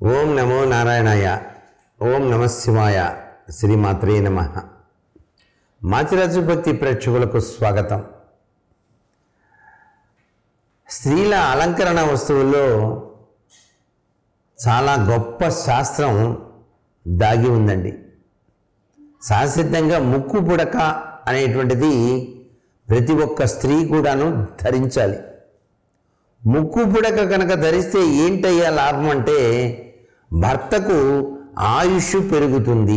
ఓం నమో నారాయణాయ ఓం నమ శివాయ శ్రీమాత్రే నమ మాచిరాజు భక్తి ప్రేక్షకులకు స్వాగతం స్త్రీల అలంకరణ వస్తువుల్లో చాలా గొప్ప శాస్త్రం దాగి ఉందండి సహసిద్ధంగా ముక్కు పుడక అనేటువంటిది ప్రతి ఒక్క స్త్రీ కూడాను ధరించాలి ముక్కు పుడక కనుక ధరిస్తే ఏంటయ్యా లాభం అంటే భర్తకు ఆయుష్ పెరుగుతుంది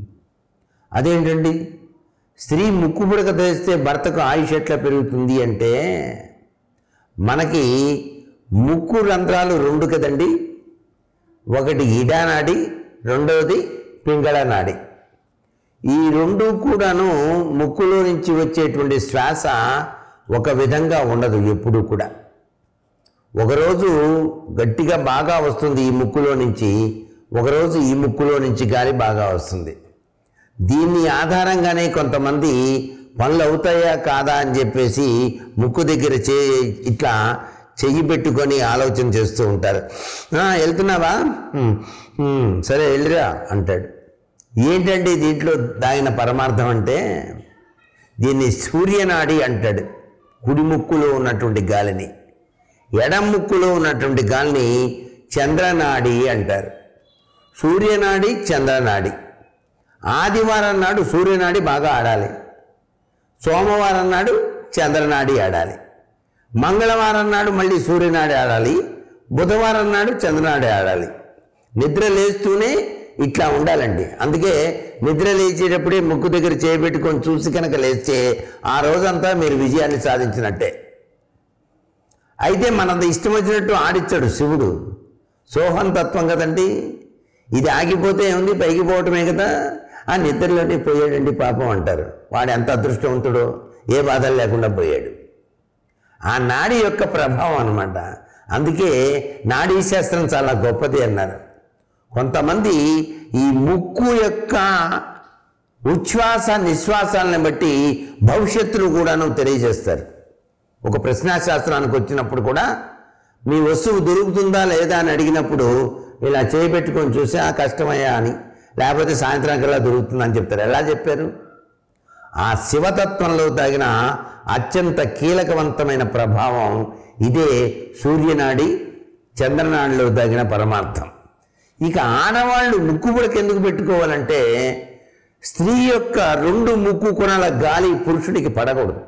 అదేంటండి స్త్రీ ముక్కు పుడక ధరిస్తే భర్తకు ఆయుష్ ఎట్లా పెరుగుతుంది అంటే మనకి ముక్కు రంధ్రాలు రెండు కదండి ఒకటి ఇడానాడి రెండవది పింగళ నాడి ఈ రెండు కూడాను ముక్కులో నుంచి వచ్చేటువంటి శ్వాస ఒక విధంగా ఉండదు ఎప్పుడూ కూడా ఒకరోజు గట్టిగా బాగా వస్తుంది ఈ ముక్కులో నుంచి ఒకరోజు ఈ ముక్కులో నుంచి గాలి బాగా వస్తుంది దీన్ని ఆధారంగానే కొంతమంది పనులు అవుతాయా కాదా అని చెప్పేసి ముక్కు దగ్గర చే ఇట్లా చెయ్యి పెట్టుకొని ఆలోచన చేస్తూ ఉంటారు "ఆ, వెళ్తున్నావా "ఉమ్, ఉమ్, సరే వెళ్ళిరా అంటాడు ఏంటండి దీంట్లో దాగిన పరమార్థం అంటే దీన్ని సూర్యనాడి అంటాడు కుడి ముక్కులో ఉన్నటువంటి గాలిని ఎడం ముక్కులో ఉన్నటువంటి గాలిని చంద్రనాడి అంటారు సూర్యనాడి చంద్రనాడి ఆదివారం నాడు సూర్యనాడి బాగా ఆడాలి సోమవారం నాడు చంద్రనాడి ఆడాలి మంగళవారం నాడు మళ్ళీ సూర్యనాడి ఆడాలి బుధవారం నాడు చంద్రనాడి ఆడాలి నిద్ర లేస్తూనే ఇట్లా ఉండాలండి అందుకే నిద్ర లేచేటప్పుడే ముక్కు దగ్గర చేయబెట్టుకొని చూసి కనుక లేస్తే ఆ రోజంతా మీరు విజయాన్ని సాధించినట్టే అయితే మనది ఇష్టం వచ్చినట్టు ఆడిచ్చాడు శివుడు సోహం తత్వం కదండి ఇది ఆగిపోతే ఏముంది పైకి పోవటమే కదా ఆ నిద్రలోనే పోయాడండి పాపం అంటారు వాడు ఎంత అదృష్టవంతుడో ఏ బాధలు లేకుండా పోయాడు ఆ నాడి యొక్క ప్రభావం అన్నమాట అందుకే నాడీ శాస్త్రం చాలా గొప్పది అన్నారు కొంతమంది ఈ ముక్కు యొక్క ఉచ్ఛ్వాస నిశ్వాసాలను బట్టి భవిష్యత్తును కూడాను తెలియజేస్తారు ఒక ప్రశ్నాశాస్త్రానికి వచ్చినప్పుడు కూడా మీ వస్తువు దొరుకుతుందా లేదా అని అడిగినప్పుడు ఇలా చేయబెట్టుకొని చూసి ఆ కష్టమయ్యా అని లేకపోతే సాయంత్రానికల్లా దొరుకుతుందని చెప్తారు ఎలా చెప్పారు ఆ శివతత్వంలో తగిన అత్యంత కీలకవంతమైన ప్రభావం ఇదే సూర్యనాడి చంద్రనాడిలో తగిన పరమార్థం ఇక ఆడవాళ్ళు ముక్కుపుడకి ఎందుకు పెట్టుకోవాలంటే స్త్రీ యొక్క రెండు ముక్కు కొనాల గాలి పురుషుడికి పడకూడదు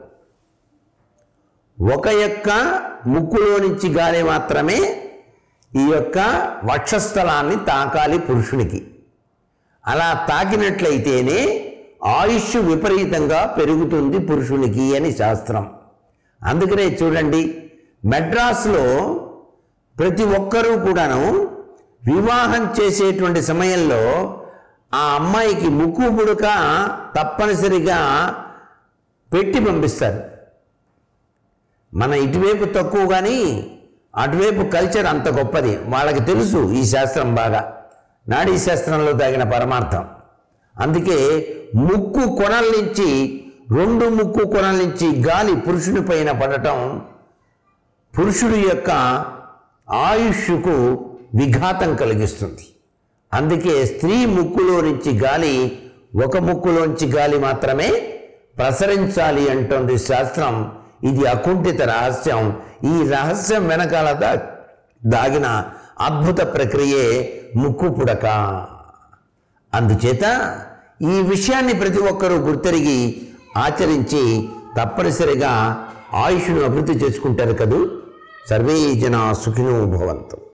ఒక యొక్క ముక్కులో నుంచి గాలి మాత్రమే ఈ యొక్క వక్షస్థలాన్ని తాకాలి పురుషునికి అలా తాకినట్లయితేనే ఆయుష్ విపరీతంగా పెరుగుతుంది పురుషునికి అని శాస్త్రం అందుకనే చూడండి మెడ్రాస్లో ప్రతి ఒక్కరూ కూడాను వివాహం చేసేటువంటి సమయంలో ఆ అమ్మాయికి ముక్కు పుడక తప్పనిసరిగా పెట్టి పంపిస్తారు మన ఇటువైపు తక్కువ కానీ అటువైపు కల్చర్ అంత గొప్పది వాళ్ళకి తెలుసు ఈ శాస్త్రం బాగా నాడీ శాస్త్రంలో తగిన పరమార్థం అందుకే ముక్కు కొనల నుంచి రెండు ముక్కు కొనల నుంచి గాలి పురుషుని పైన పడటం పురుషుడి యొక్క ఆయుష్కు విఘాతం కలిగిస్తుంది అందుకే స్త్రీ ముక్కులో నుంచి గాలి ఒక ముక్కులోంచి గాలి మాత్రమే ప్రసరించాలి అంటోంది శాస్త్రం ఇది అకుంఠిత రహస్యం ఈ రహస్యం వెనకాల దా- దాగిన అద్భుత ప్రక్రియే ముక్కు పుడక అందుచేత ఈ విషయాన్ని ప్రతి ఒక్కరూ గుర్తెరిగి ఆచరించి తప్పనిసరిగా ఆయుష్ను అభివృద్ధి చేసుకుంటారు కదూ సర్వే జనా సుఖినో భవంతు